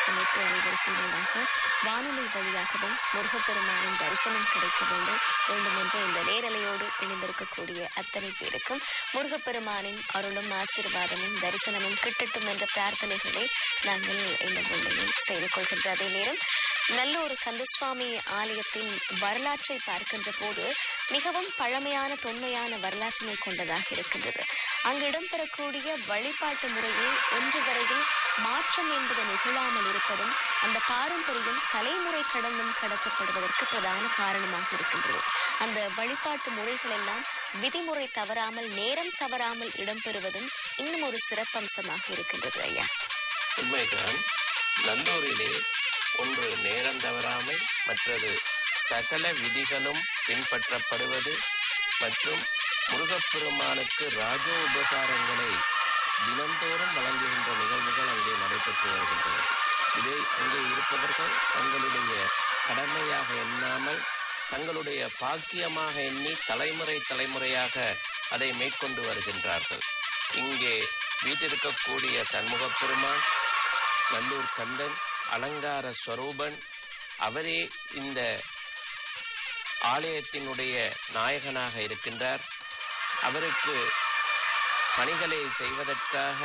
சமைத்து அலைவரிசைகளாக வானொலி வழியாகவும் முருகப்பெருமானின் தரிசனம் கிடைக்க வேண்டும் வேண்டும் என்ற இந்த நேரலையோடு இணைந்திருக்கக்கூடிய அத்தனை பேருக்கும் முருகப்பெருமானின் அருளும் ஆசீர்வாதமும் தரிசனமும் கிட்டட்டும் என்ற பிரார்த்தனைகளை நாங்கள் இந்த வேளையில் செய்து கொள்கின்ற அதே நேரம் நல்லூர் கந்தசுவாமி ஆலயத்தின் வரலாற்றை பார்க்கின்ற போது மிகவும் பழமையான தொன்மையான வரலாற்றினை கொண்டதாக இருக்கின்றது அங்கு இடம்பெறக்கூடிய வழிபாட்டு முறையை ஒன்று வரையில் மாற்றம் என்பது நிகழாமல் இருப்பதும் அந்த பாரம்பரியம் தலைமுறை கடந்தும் கடத்தப்படுவதற்கு பிரதான காரணமாக இருக்கின்றது அந்த வழிபாட்டு முறைகள் எல்லாம் விதிமுறை தவறாமல் நேரம் தவறாமல் இடம்பெறுவதும் இன்னும் ஒரு சிறப்பம்சமாக இருக்கின்றது ஐயா உண்மைதான் நல்லூரிலே ஒன்று நேரம் தவறாமை மற்றது சகல விதிகளும் பின்பற்றப்படுவது மற்றும் முருகப்பெருமானுக்கு ராஜ உபசாரங்களை தினந்தோறும் வழங்குகின்ற நிகழ்வுகள் அங்கே நடைபெற்று வருகின்றன இதை அங்கே இருப்பவர்கள் தங்களுடைய கடமையாக எண்ணாமல் தங்களுடைய பாக்கியமாக எண்ணி தலைமுறை தலைமுறையாக அதை மேற்கொண்டு வருகின்றார்கள் இங்கே வீட்டிருக்கக்கூடிய சண்முகப் பெருமான் நல்லூர் கந்தன் அலங்கார ஸ்வரூபன் அவரே இந்த ஆலயத்தினுடைய நாயகனாக இருக்கின்றார் அவருக்கு பணிகளை செய்வதற்காக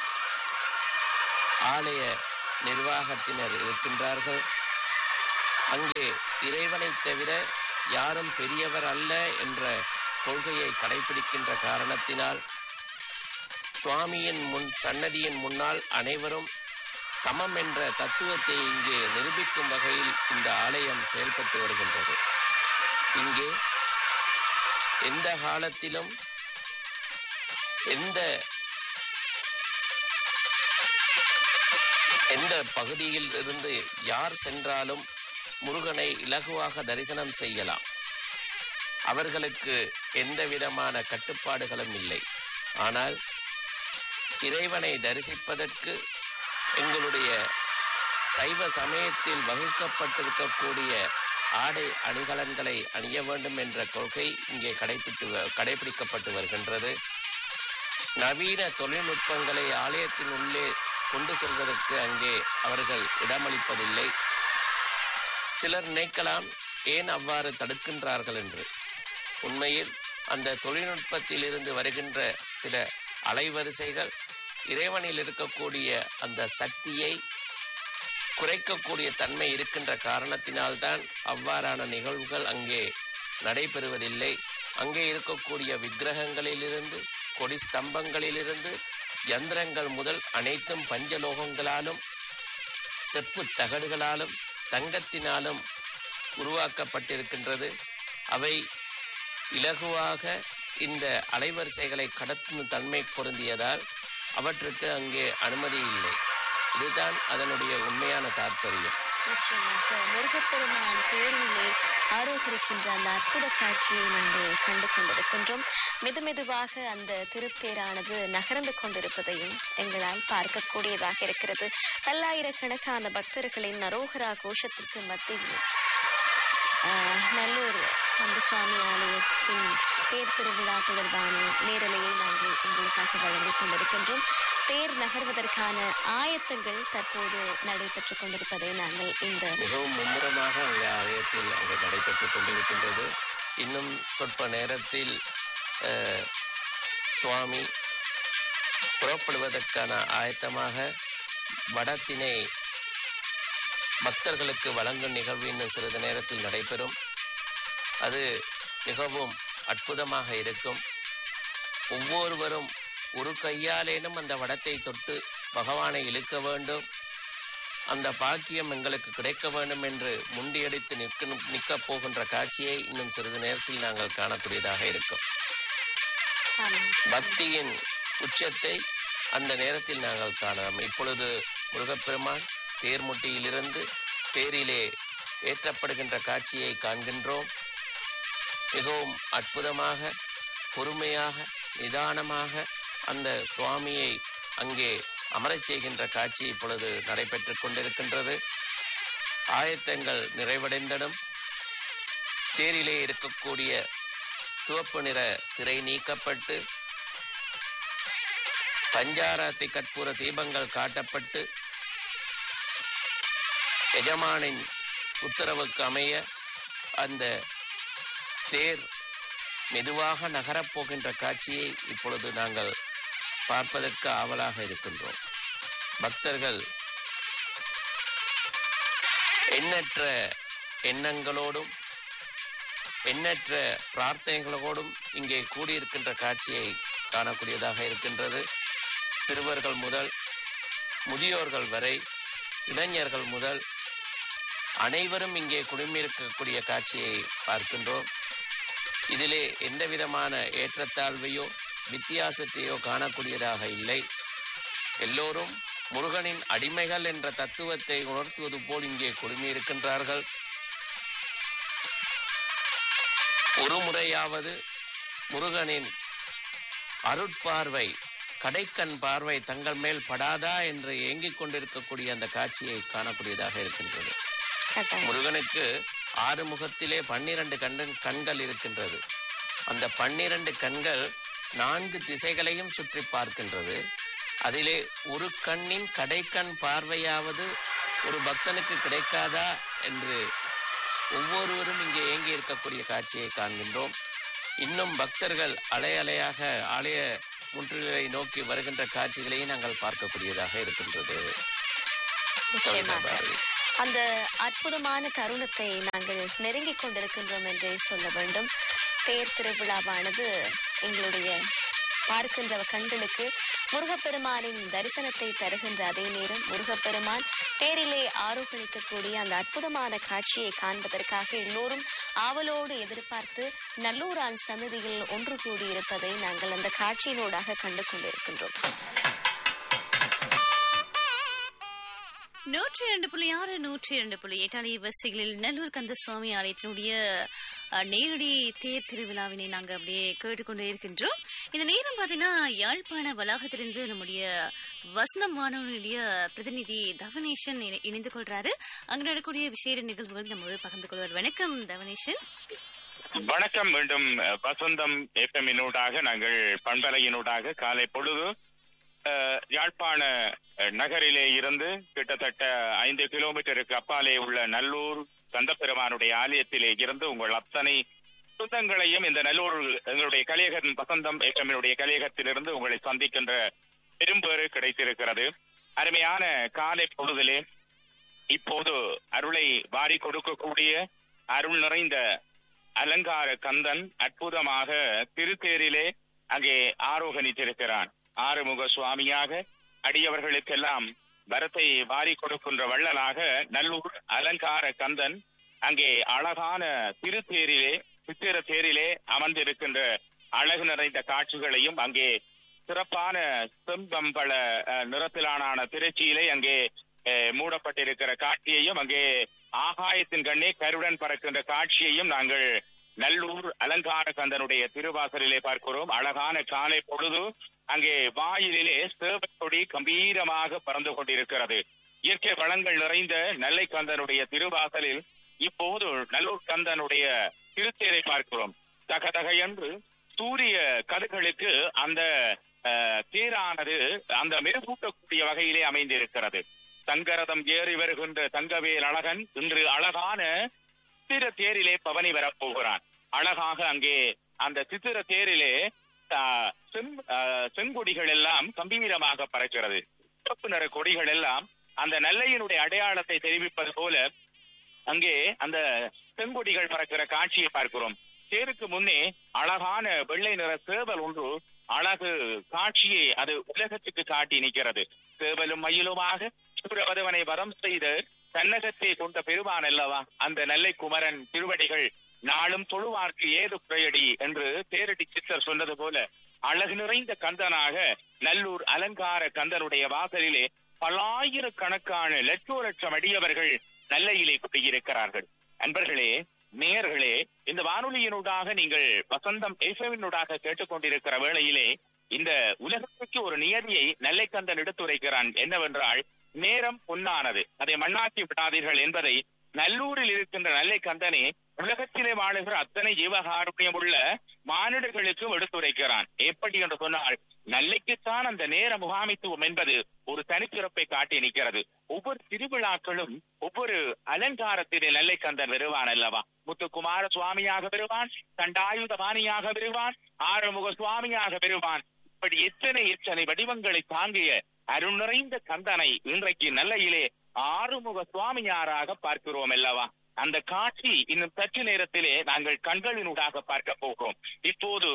ஆலய நிர்வாகத்தினர் இருக்கின்றார்கள் அங்கே இறைவனைத் தவிர யாரும் பெரியவர் அல்ல என்ற கொள்கையை கடைபிடிக்கின்ற காரணத்தினால் சுவாமியின் முன் சன்னதியின் முன்னால் அனைவரும் சமம் என்ற தத்துவத்தை இங்கே நிரூபிக்கும் வகையில் இந்த ஆலயம் செயல்பட்டு வருகின்றது இங்கே எந்த காலத்திலும் எந்த எந்த பகுதியில் இருந்து யார் சென்றாலும் முருகனை இலகுவாக தரிசனம் செய்யலாம் அவர்களுக்கு எந்த விதமான கட்டுப்பாடுகளும் இல்லை ஆனால் இறைவனை தரிசிப்பதற்கு எங்களுடைய சைவ சமயத்தில் வகுக்கப்பட்டிருக்கக்கூடிய ஆடை அணிகலன்களை அணிய வேண்டும் என்ற கொள்கை இங்கே கடைபிடித்து வ- கடைபிடிக்கப்பட்டு வருகின்றது நவீன தொழில்நுட்பங்களை ஆலயத்தின் உள்ளே கொண்டு செல்வதற்கு அங்கே அவர்கள் இடமளிப்பதில்லை சிலர் நினைக்கலாம் ஏன் அவ்வாறு தடுக்கின்றார்கள் என்று உண்மையில் அந்த தொழில்நுட்பத்தில் இருந்து வருகின்ற சில அலைவரிசைகள் இறைவனில் இருக்கக்கூடிய அந்த சக்தியை குறைக்கக்கூடிய தன்மை இருக்கின்ற காரணத்தினால்தான் அவ்வாறான நிகழ்வுகள் அங்கே நடைபெறுவதில்லை அங்கே இருக்கக்கூடிய விக்கிரகங்களிலிருந்து கொடி ஸ்தம்பங்களிலிருந்து யந்திரங்கள் முதல் அனைத்தும் பஞ்சலோகங்களாலும் செப்பு தகடுகளாலும் தங்கத்தினாலும் உருவாக்கப்பட்டிருக்கின்றது அவை இலகுவாக இந்த அலைவரிசைகளை கடத்தும் தன்மை பொருந்தியதால் அவற்றுக்கு அங்கே அனுமதி இல்லை இதுதான் அதனுடைய உண்மையான தாற்பயம் நிச்சயமாக முருகப்பெருமான் தேரிலே ஆரோகரிக்கின்ற அந்த அற்புத காட்சியை நாங்கள் கண்டு கொண்டிருக்கின்றோம் மெதுமெதுவாக அந்த திருத்தேரானது நகர்ந்து கொண்டிருப்பதையும் எங்களால் பார்க்கக்கூடியதாக இருக்கிறது பல்லாயிரக்கணக்கான பக்தர்களின் நரோகரா கோஷத்திற்கு மத்தியில் ஆஹ், நல்லூர் அந்த சுவாமி ஆலயத்தின் தேர் திருவிழா தொடர்பான நேரலையை நாங்கள் உங்களுக்காக வழங்கிக் கொண்டிருக்கின்றோம் தேர் நகர்வதற்கான ஆயத்தங்கள் தற்போது நடைபெற்றுக் கொண்டிருப்பதை நாங்கள் இந்த மிகவும் மும்முரமாக அங்கே ஆலயத்தில் அங்கே நடைபெற்றுக் கொண்டிருக்கின்றது இன்னும் சொற்ப நேரத்தில் அஹ், சுவாமி புறப்படுவதற்கான ஆயத்தமாக வடத்தினை பக்தர்களுக்கு வழங்கும் நிகழ்வு இன்னும் சிறிது நேரத்தில் நடைபெறும் அது மிகவும் அற்புதமாக இருக்கும் ஒவ்வொருவரும் ஒரு கையாலேனும் அந்த வடத்தை தொட்டு பகவானை இழுக்க வேண்டும் அந்த பாக்கியம் எங்களுக்கு கிடைக்க வேண்டும் என்று முண்டியடித்து நிற்கணும் நிற்கப் போகின்ற காட்சியை இன்னும் சிறிது நேரத்தில் நாங்கள் காணக்கூடியதாக இருக்கும் ஆமாம். பக்தியின் உச்சத்தை அந்த நேரத்தில் நாங்கள் காணலாம் இப்பொழுது முருகப்பெருமான் தேர்முட்டியிலிருந்து தேரிலே ஏற்றப்படுகின்ற காட்சியை காண்கின்றோம் மிகவும் அற்புதமாக பொறுமையாக நிதானமாக அந்த சுவாமியை அங்கே அமரச் செய்கின்ற காட்சி இப்பொழுது நடைபெற்றுக் கொண்டிருக்கின்றது ஆயத்தங்கள் நிறைவடைந்ததும் தேரிலே இருக்கக்கூடிய சிவப்பு நிற திரை நீக்கப்பட்டு பஞ்சாராத்தி கற்பூர தீபங்கள் காட்டப்பட்டு எஜமானின் உத்தரவுக்கு அமைய அந்த தேர் மெதுவாக நகரப் போகின்ற காட்சியை இப்பொழுது நாங்கள் பார்ப்பதற்கு ஆவலாக இருக்கின்றோம் பக்தர்கள் எண்ணற்ற எண்ணங்களோடும் எண்ணற்ற பிரார்த்தனைகளோடும் இங்கே கூடியிருக்கின்ற காட்சியை காணக்கூடியதாக இருக்கின்றது சிறுவர்கள் முதல் முதியோர்கள் வரை இளைஞர்கள் முதல் அனைவரும் இங்கே குழுமியிருக்கக்கூடிய காட்சியை பார்க்கின்றோம் இதிலே எந்த விதமான ஏற்றத்தாழ்வையோ வித்தியாசத்தையோ காணக்கூடியதாக இல்லை எல்லோரும் முருகனின் அடிமைகள் என்ற தத்துவத்தை உணர்த்துவது போல் இங்கே குழுமியிருக்கின்றார்கள் ஒரு முறையாவது முருகனின் அருட்பார்வை கடைக்கண் பார்வை தங்கள் மேல் படாதா என்று ஏங்கிக் கொண்டிருக்கக்கூடிய அந்த காட்சியை காணக்கூடியதாக இருக்கின்றது கட்டாயம் முருகனுக்கு ஆறு முகத்திலே பன்னிரண்டு கண்டன் கண்கள் இருக்கின்றது அந்த பன்னிரண்டு கண்கள் நான்கு திசைகளையும் சுற்றி பார்க்கின்றது அதிலே ஒரு கண்ணின் கடைக்கண் பார்வையாவது ஒரு பக்தனுக்கு கிடைக்காதா என்று ஒவ்வொருவரும் இங்கே ஏங்கி இருக்கக்கூடிய காட்சியை காண்கின்றோம் இன்னும் பக்தர்கள் அலை அலையாக ஆலய முற்றுகளை நோக்கி வருகின்ற காட்சிகளை நாங்கள் பார்க்கக்கூடியதாக இருக்கின்றது நிச்சயமாக பாரதி. அந்த அற்புதமான தருணத்தை நாங்கள் நெருங்கிக் கொண்டிருக்கின்றோம் என்றே சொல்ல வேண்டும் தேர் திருவிழாவானது எங்களுடைய பார்க்கின்ற கண்களுக்கு முருகப்பெருமானின் தரிசனத்தை தருகின்ற அதே நேரம் முருகப்பெருமான் தேரிலே ஆரோகணிக்கக்கூடிய அந்த அற்புதமான காட்சியை காண்பதற்காக எல்லோரும் ஆவலோடு எதிர்பார்த்து நல்லூரான் சன்னதியில் ஒன்று கூடியிருப்பதை நாங்கள் அந்த காட்சியினூடாக கண்டு கொண்டிருக்கின்றோம் நூற்றி இரண்டு புள்ளி ஆறு நூற்றி இரண்டு புள்ளி எட்டு அலைவரிசைகளில் நல்லூர் கந்த சுவாமி ஆலயத்தினுடைய அஹ், நேரடி தேர் திருவிழாவினை நாங்கள் அப்படியே கேட்டுக்கொண்டு இருக்கின்றோம் இந்த நேரம் பார்த்தீங்கன்னா யாழ்ப்பாண வளாகத்திலிருந்து நம்முடைய வசந்தம் வானவனுடைய பிரதிநிதி தவனேஷன் இணை- இணைந்து கொள்றாரு அங்க நடக்கக்கூடிய விசேட நிகழ்வுகள் நம்மோடு பகிர்ந்து கொள்வார் வணக்கம் தவனேஷன் வணக்கம் மீண்டும் அஹ், வசந்தம் எஃப்எம்மினூடாக நாங்கள் பண்பலையினூடாக காலை பொழுது அஹ், யாழ்ப்பாண அஹ், நகரிலே இருந்து கிட்டத்தட்ட ஐந்து கிலோமீட்டருக்கு அப்பாலே உள்ள நல்லூர் கந்தப்பெருமானுடைய ஆலயத்திலே இருந்து உங்கள் அத்தனை சொந்தங்களையும் இந்த நல்லூர் எங்களுடைய கலையகன் வசந்தம் எஃப்எம்மினுடைய கலையகத்திலிருந்து உங்களை சந்திக்கின்ற பெரும்பேறு கிடைத்திருக்கிறது அருமையான காலை பொழுதிலே இப்போது அருளை வாரி கொடுக்கக்கூடிய அருள் நிறைந்த அலங்கார கந்தன் அற்புதமாக திருத்தேரிலே அங்கே ஆரோகணித்திருக்கிறான் ஆறுமுக சுவாமியாக அடியவர்களுக்கெல்லாம் வரத்தை வாரி கொடுக்கின்ற வள்ளலாக நல்லூர் அலங்கார கந்தன் அங்கே அழகான திருத்தேரிலே சித்திர தேரிலே அமர்ந்திருக்கின்ற அழகு நிறைந்த காட்சிகளையும் அங்கே சிறப்பான செம்பம்பள அஹ், நிறத்திலான திரைச்சியிலே அங்கே அஹ், மூடப்பட்டிருக்கிற காட்சியையும் அங்கே ஆகாயத்தின் கண்ணே கருடன் பறக்கின்ற காட்சியையும் நாங்கள் நல்லூர் அலங்கார கந்தனுடைய திருவாசலிலே பார்க்கிறோம் அழகான காலை பொழுது அங்கே வாயிலிலே சேவக்கொடி கம்பீரமாக பறந்து கொண்டிருக்கிறது இயற்கை வளங்கள் நிறைந்த நெல்லை கந்தனுடைய திருவாசலில் இப்போது நல்லூர் கந்தனுடைய திருத்தேரை பார்க்கிறோம் தகதக என்று சூரிய கதிர்களுக்கு அந்த அஹ், தேரானது அந்த மெருகூட்டக்கூடிய வகையிலே அமைந்திருக்கிறது தங்கரதம் ஏறி வருகின்ற தங்கவேல் அழகன் இன்று அழகான சித்திர தேரிலே பவனி வரப்போகிறான் அழகாக அங்கே அந்த சித்திர தேரிலே ஆ, செம்- ஆ, செங்கொடிகள் எல்லாம் கம்பீரமாக பறக்கிறது சிவப்பு நிற கொடிகள் எல்லாம் அந்த நெல்லையினுடைய அடையாளத்தை தெரிவிப்பது போல அங்கே அந்த செங்கொடிகள் பறக்கிற காட்சியை பார்க்கிறோம் தேருக்கு முன்னே அழகான வெள்ளை நிற சேவல் ஒன்று அழகு காட்சியை அது உலகத்துக்கு காட்டி நிற்கிறது சேவலும் மயிலுமாக சூரவதவனை வரம் செய்து தன்னகத்தை கொண்ட பெருமான் அல்லவா அந்த நெல்லை குமரன் திருவடிகள் நாளும் தொழுவார்க்கு ஏது குறையடி என்று தேரடி சித்தர் சொன்னது போல அழகு நிறைந்த கந்தனாக நல்லூர் அலங்கார கந்தனுடைய வாசலிலே பல்லாயிரக்கணக்கான லட்சோ லட்சம் அடியவர்கள் நல்லையிலே குடியிருக்கிறார்கள் அன்பர்களே நேயர்களே இந்த வானொலியினூடாக நீங்கள் வசந்தம் எஃப்எம்மினூடாக கேட்டுக்கொண்டிருக்கிற வேளையிலே இந்த உலகத்துக்கு ஒரு நியதியை நெல்லைக்கந்தன் எடுத்துரைக்கிறான் என்னவென்றால் நேரம் பொன்னானது அதை மண்ணாக்கி விடாதீர்கள் என்பதை நல்லூரில் இருக்கின்ற நல்லை கந்தனே உலகத்திலே வாழுகிற அத்தனை ஜீவகாருண்யம் உள்ள மானிடர்களுக்கும் எடுத்துரைக்கிறான் எப்படி என்று சொன்னால் நல்லைக்குத்தான் அந்த நேர முகாமித்துவம் என்பது ஒரு தனிச்சிறப்பை காட்டி நிற்கிறது ஒவ்வொரு திருவிழாக்களும் ஒவ்வொரு அலங்காரத்திலே நல்லை கந்தன் வருவான் அல்லவா முத்துக்குமார சுவாமியாக வருவான் தண்டாயுதபாணியாக வருவான் ஆறுமுக சுவாமியாக வருவான் இப்படி எத்தனை எத்தனை வடிவங்களை தாங்கிய அருள் நிறைந்த கந்தனை இன்றைக்கு நல்லையிலே ஆறுமுக சுவாமியாராக பார்க்கிறோம் அல்லவா அந்த காட்சி இன்னும் சற்று நேரத்திலே நாங்கள் கண்களினூடாக பார்க்க போகிறோம் இப்போது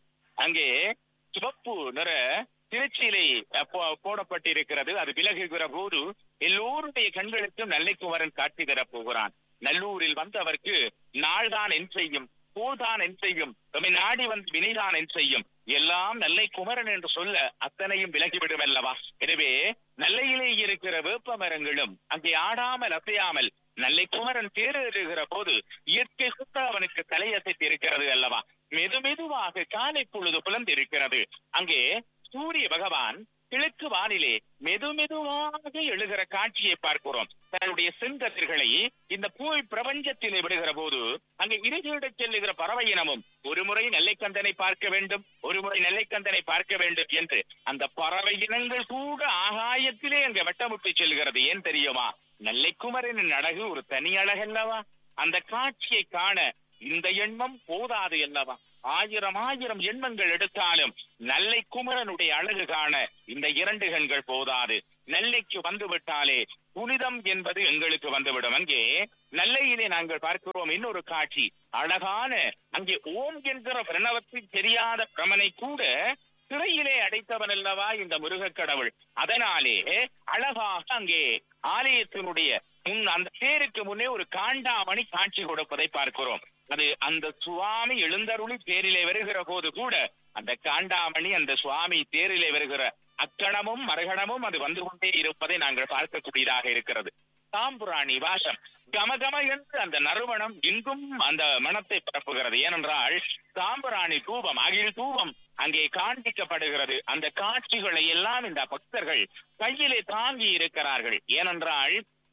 அங்கே சிவப்பு நிற திருச்சியிலே அஹ், போ- போடப்பட்டிருக்கிறது அது விலகுகிற போது எல்லோருடைய கண்களுக்கும் நல்லைக்குமரன் காட்சி தரப் போகிறான் நல்லூரில் வந்தவர்க்கு நாள்தான் என் செய்யும் போல்தான் என் செய்யும் நம்மை நாடி வந்து வினைதான் என் செய்யும் எல்லாம் நல்லை குமரன் என்று சொல்ல அத்தனையும் விலகிவிடும் அல்லவா எனவே நல்லையிலே இருக்கிற வேப்ப மரங்களும் அங்கே ஆடாமல் அசையாமல் நல்லை குமரன் தேறுகிற போது இயற்கை சுத்த அவனுக்கு தலையசைத்து இருக்கிறது அல்லவா மெது மெதுவாக காலை பொழுது புலந்திருக்கிறது அங்கே சூரிய பகவான் கிழக்கு வானிலே மெது மெதுவாக எழுகிற காட்சியை பார்க்கிறோம் தன்னுடைய செங்கதிர்களை இந்த பூமி பிரபஞ்சத்திலே விடுகிற போது அங்கே இறுதியிடச் செல்லுகிற பறவை இனமும் ஒரு முறை நெல்லைக்கந்தனை பார்க்க வேண்டும் ஒரு முறை நெல்லைக்கந்தனை பார்க்க வேண்டும் என்று அந்த பறவை இனங்கள் கூட ஆகாயத்திலே அங்கே வட்டமுட்டி செல்கிறது ஏன் தெரியுமா நெல்லைக்குமரனின் அழகு ஒரு தனி அழகல்லவா அந்த காட்சியை காண இந்த எண்ணம் போதாது அல்லவா ஆயிரம் ஆயிரம் எண்ணங்கள் எடுத்தாலும் நல்லை குமரனுடைய அழகு காண இந்த இரண்டு கண்கள் போதாது நெல்லைக்கு வந்து விட்டாலே புனிதம் என்பது எங்களுக்கு வந்துவிடும் அங்கே நெல்லையிலே நாங்கள் பார்க்கிறோம் இன்னொரு காட்சி அழகான அங்கே ஓம் என்கிற பிரணவத்தை தெரியாத பிரமனை கூட சிறையிலே அடைத்தவன் அல்லவா இந்த முருகக் கடவுள் அதனாலே அழகாக அங்கே ஆலயத்தினுடைய முன் அந்த தேருக்கு முன்னே ஒரு காண்டாமணி காட்சி கொடுப்பதை பார்க்கிறோம் அது அந்த சுவாமி எழுந்தருளி தேரிலே வருகிற போது கூட அந்த காண்டாமணி அந்த சுவாமி தேரிலே வருகிற அக்கணமும் மறுகணமும் அது வந்து கொண்டே இருப்பதை நாங்கள் பார்க்கக்கூடியதாக இருக்கிறது தாம்புராணி வாசம் கமகம என்று அந்த நறுமணம் இங்கும் அந்த மனத்தை பரப்புகிறது ஏனென்றால் தாம்புராணி தூபம் அகில் தூபம் அங்கே காண்பிக்கப்படுகிறது அந்த காட்சிகளை எல்லாம் இந்த பக்தர்கள் கையிலே தாங்கி இருக்கிறார்கள் ஏனென்றால்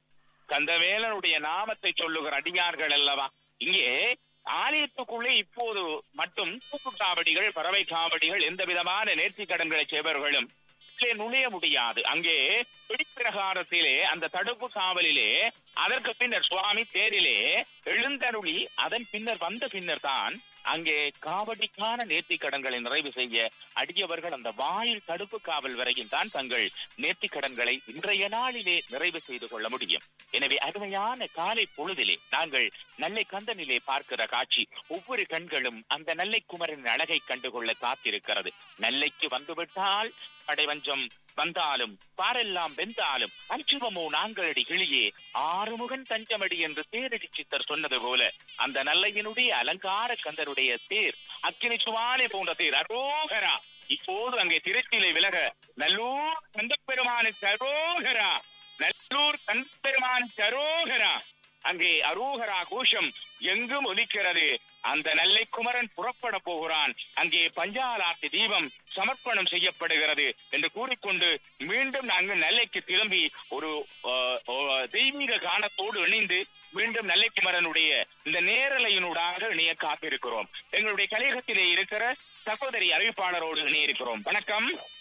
கந்தவேலனுடைய நாமத்தை சொல்லுகிற அடியார்கள் அல்லவா இங்கே ஆலயத்துக்குள்ளே இப்போது மட்டும் தூக்கு காவடிகள் பறவை காவடிகள் எந்த விதமான நேர்த்தி கடன்களை செய்பவர்களும் உள்ளே நுழைய முடியாது அங்கே பிடிப்பிரகாரத்திலே அந்த தடுப்பு காவலிலே அதற்கு பின்னர் சுவாமி தேரிலே எழுந்தருளி அதன் பின்னர் வந்த பின்னர் தான் அங்கே காவடிக்கான நேர்த்தி கடன்களை நிறைவு செய்ய அடியவர்கள் அந்த வாயில் தடுப்பு காவல் வரையும் தான் தங்கள் நேர்த்தி கடன்களை இன்றைய நாளிலே நிறைவு செய்து கொள்ள முடியும் எனவே அருமையான காலை பொழுதிலே நாங்கள் நல்லை கந்தனிலே பார்க்கிற காட்சி ஒவ்வொரு கண்களும் அந்த நல்லை குமரன் அழகை கண்டுகொள்ள காத்திருக்கிறது நல்லைக்கு வந்துவிட்டால் படைவஞ்சம் வந்தாலும் பாரெல்லாம் வெந்தாலும் அஞ்சுவமோ நாங்களடி கிளியே ஆறுமுகன் தஞ்சமடி என்று தேரடி சித்தர் சொன்னது போல அந்த நல்லையினுடைய அலங்கார கந்தனுடைய தேர் அக்கினி சுவாலை போன்ற தேர் அரோகரா இப்போது அங்கே திருச்சியிலே விலக நல்லூர் கந்தப்பெருமானுக்கு அரோகரா நல்லூர் கந்தப்பெருமானுக்கு அரோகரா அங்கே அரோகரா கோஷம் எங்கும் ஒலிக்கிறது அந்த நல்லை குமரன் புறப்பட போகிறான் அங்கே பஞ்சாலாத்தி தீபம் சமர்ப்பணம் செய்யப்படுகிறது என்று கூறிக்கொண்டு மீண்டும் நாங்கள் நெல்லைக்கு திரும்பி ஒரு அஹ், அஹ், தெய்வீக காணத்தோடு இணைந்து மீண்டும் நெல்லைக்குமரனுடைய இந்த நேரலையினூடாக இணைய காத்திருக்கிறோம் எங்களுடைய கலையகத்திலே இருக்கிற சகோதரி அறிவிப்பாளரோடு இணையிருக்கிறோம் வணக்கம்